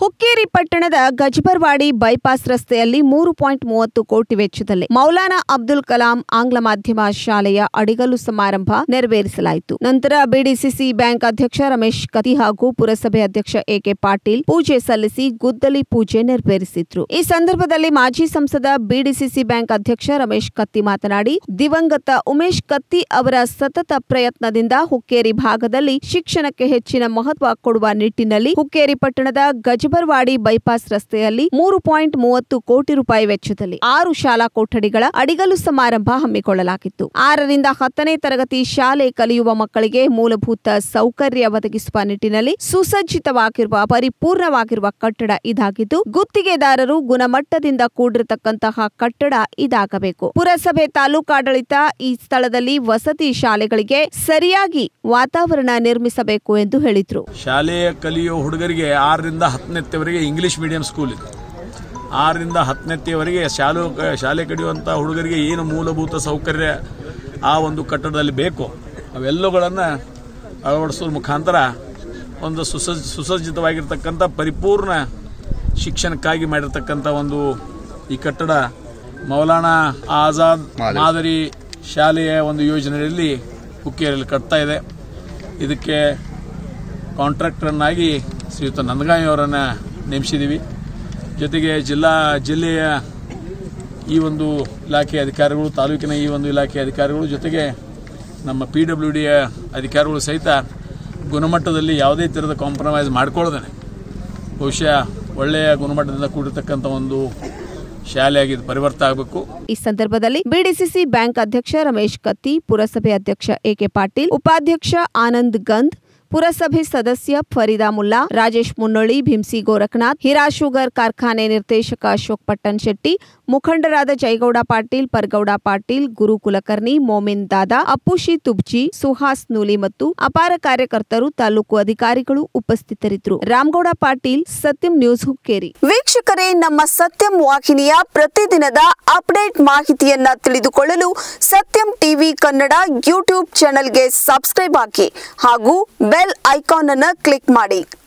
ಹುಕ್ಕೇರಿ ಪಟ್ಟಣದ ಗಜಬರ್ವಾಡಿ ಬೈಪಾಸ್ ರಸ್ತೆಯಲ್ಲಿ ಮೂರು ಪಾಯಿಂಟ್ ಮೂವತ್ತು ಕೋಟಿ ವೆಚ್ಚದಲ್ಲಿ ಮೌಲಾನಾ ಅಬ್ದುಲ್ ಕಲಾಂ ಆಂಗ್ಲ ಮಾಧ್ಯಮ ಶಾಲೆಯ ಅಡಿಗಲ್ಲು ಸಮಾರಂಭ ನೆರವೇರಿಸಲಾಯಿತು ನಂತರ ಬಿಡಿಸಿಸಿ ಬ್ಯಾಂಕ್ ಅಧ್ಯಕ್ಷ ರಮೇಶ್ ಕತಿ ಹಾಗೂ ಪುರಸಭೆ ಅಧ್ಯಕ್ಷ ಎಕೆ ಪಾಟೀಲ್ ಪೂಜೆ ಸಲ್ಲಿಸಿ ಗುದ್ದಲಿ ಪೂಜೆ ನೆರವೇರಿಸಿದ್ರು ಈ ಸಂದರ್ಭದಲ್ಲಿ ಮಾಜಿ ಸಂಸದ ಬಿಡಿಸಿಸಿ ಬ್ಯಾಂಕ್ ಅಧ್ಯಕ್ಷ ರಮೇಶ್ ಕತ್ತಿ ಮಾತನಾಡಿ ದಿವಂಗತ ಉಮೇಶ್ ಕತ್ತಿ ಅವರ ಸತತ ಪ್ರಯತ್ನದಿಂದ ಹುಕ್ಕೇರಿ ಭಾಗದಲ್ಲಿ ಶಿಕ್ಷಣಕ್ಕೆ ಹೆಚ್ಚಿನ ಮಹತ್ವ ಕೊಡುವ ನಿಟ್ಟಿನಲ್ಲಿ ಹುಕ್ಕೇರಿ ಪಟ್ಟಣದ ಗಜಬರ್ವಾಡಿ ಬೈಪಾಸ್ ರಸ್ತೆಯಲ್ಲಿ ಮೂರು ಪಾಯಿಂಟ್ ಮೂವತ್ತು ಕೋಟಿ ರೂಪಾಯಿ ವೆಚ್ಚದಲ್ಲಿ ಆರು ಶಾಲಾ ಕೊಠಡಿಗಳ ಅಡಿಗಲು ಸಮಾರಂಭ ಹಮ್ಮಿಕೊಳ್ಳಲಾಗಿತ್ತು ಆರರಿಂದ ಹತ್ತನೇ ತರಗತಿ ಶಾಲೆ ಕಲಿಯುವ ಮಕ್ಕಳಿಗೆ ಮೂಲಭೂತ ಸೌಕರ್ಯ ಒದಗಿಸುವ ನಿಟ್ಟಿನಲ್ಲಿ ಸುಸಜ್ಜಿತವಾಗಿರುವ ಪರಿಪೂರ್ಣವಾಗಿರುವ ಕಟ್ಟಡ ಇದಾಗಿದ್ದು ಗುತ್ತಿಗೆದಾರರು ಗುಣಮಟ್ಟದಿಂದ ಕೂಡಿರತಕ್ಕಂತಹ ಕಟ್ಟಡ ಇದಾಗಬೇಕು ಪುರಸಭೆ ತಾಲೂಕಾಡಳಿತ ಈ ಸ್ಥಳದಲ್ಲಿ ವಸತಿ ಶಾಲೆಗಳಿಗೆ ಸರಿಯಾಗಿ ವಾತಾವರಣ ನಿರ್ಮಿಸಬೇಕು ಎಂದು ಹೇಳಿದ್ರು ಶಾಲೆ ಕಲಿಯೋ ಹುಡುಗರಿಗೆ ಆರರಿಂದ ಹತ್ತನೇತ್ತವರೆಗೆ ಇಂಗ್ಲೀಷ್ ಮೀಡಿಯಂ ಸ್ಕೂಲ್ ಇದೆ ಆರರಿಂದ ಹತ್ತನೇತ್ತೆಯವರೆಗೆ ಶಾಲು ಶಾಲೆ ಕಲಿಯುವಂಥ ಹುಡುಗರಿಗೆ ಏನು ಮೂಲಭೂತ ಸೌಕರ್ಯ ಆ ಒಂದು ಕಟ್ಟಡದಲ್ಲಿ ಬೇಕು ಅವೆಲ್ಲವುಗಳನ್ನು ಅಳವಡಿಸೋದ್ರ ಮುಖಾಂತರ ಒಂದು ಸುಸಜ್ಜ ಸುಸಜ್ಜಿತವಾಗಿರ್ತಕ್ಕಂಥ ಪರಿಪೂರ್ಣ ಶಿಕ್ಷಣಕ್ಕಾಗಿ ಮಾಡಿರ್ತಕ್ಕಂಥ ಒಂದು ಈ ಕಟ್ಟಡ ಮೌಲಾನಾ ಆಜಾದ್ ಮಾದರಿ ಶಾಲೆಯ ಒಂದು ಯೋಜನೆಯಲ್ಲಿ ಹುಕ್ಕೇರಿಯಲ್ಲಿ ಕಟ್ತಾ ಇದೆ ಇದಕ್ಕೆ ಕಾಂಟ್ರಾಕ್ಟರನ್ನಾಗಿ ಶ್ರೀಯುತ ನಂದಗಾಯಿ ಅವರನ್ನು ನೇಮಿಸಿದ್ದೀವಿ ಜೊತೆಗೆ ಜಿಲ್ಲಾ ಜಿಲ್ಲೆಯ ಈ ಒಂದು ಇಲಾಖೆಯ ಅಧಿಕಾರಿಗಳು ತಾಲೂಕಿನ ಈ ಒಂದು ಇಲಾಖೆಯ ಅಧಿಕಾರಿಗಳು ಜೊತೆಗೆ ನಮ್ಮ ಪಿ ಡಬ್ಲ್ಯೂ ಡಿಯ ಅಧಿಕಾರಿಗಳು ಸಹಿತ ಗುಣಮಟ್ಟದಲ್ಲಿ ಯಾವುದೇ ಥರದ ಕಾಂಪ್ರಮೈಸ್ ಮಾಡ್ಕೊಳ್ಳೋದೇನೆ ಬಹುಶಃ ಒಳ್ಳೆಯ ಗುಣಮಟ್ಟದಿಂದ ಕೂಡಿರ್ತಕ್ಕಂಥ ಒಂದು ಶಾಲೆಯಾಗಿ ಇದು ಪರಿವರ್ತ ಆಗಬೇಕು ಈ ಸಂದರ್ಭದಲ್ಲಿ ಬಿಡಿಸಿಸಿ ಬ್ಯಾಂಕ್ ಅಧ್ಯಕ್ಷ ರಮೇಶ್ ಕತ್ತಿ ಪುರಸಭೆ ಅಧ್ಯಕ್ಷ ಎಕೆ ಪಾಟೀಲ್ ಉಪಾಧ್ಯಕ್ಷ ಆನಂದ್ ಗಂದ್ ಪುರಸಭೆ ಸದಸ್ಯ ಫರೀದಾ ಮುಲ್ಲಾ ರಾಜೇಶ್ ಮುನ್ನೊಳ್ಳಿ ಭೀಮ್ಸಿ ಗೋರಖನಾಥ್ ಹಿರಾ ಶುಗರ್ ಕಾರ್ಖಾನೆ ನಿರ್ದೇಶಕ ಅಶೋಕ್ ಪಟ್ಟಣ್ ಶೆಟ್ಟಿ ಮುಖಂಡರಾದ ಜೈಗೌಡ ಪಾಟೀಲ್ ಪರ್ಗೌಡ ಪಾಟೀಲ್ ಗುರು ಕುಲಕರ್ಣಿ ಮೋಮಿನ್ ದಾದಾ ಅಪ್ಪುಶಿ ತುಬ್ಜಿ ಸುಹಾಸ್ ನೂಲಿ ಮತ್ತು ಅಪಾರ ಕಾರ್ಯಕರ್ತರು ತಾಲೂಕು ಅಧಿಕಾರಿಗಳು ಉಪಸ್ಥಿತರಿದ್ದರು ರಾಮಗೌಡ ಪಾಟೀಲ್ ಸತ್ಯಂ ನ್ಯೂಸ್ ಹುಕ್ಕೇರಿ ವೀಕ್ಷಕರೇ ನಮ್ಮ ಸತ್ಯಂ ವಾಹಿನಿಯ ಪ್ರತಿದಿನದ ಅಪ್ಡೇಟ್ ಮಾಹಿತಿಯನ್ನ ತಿಳಿದುಕೊಳ್ಳಲು ಸತ್ಯಂ ಟಿವಿ ಕನ್ನಡ ಯೂಟ್ಯೂಬ್ ಚಾನೆಲ್ಗೆ ಸಬ್ಸ್ಕ್ರೈಬ್ ಹಾಕಿ ಹಾಗೂ ಬೆಲ್ ಐಕಾನ್ ಅನ್ನು ಕ್ಲಿಕ್ ಮಾಡಿ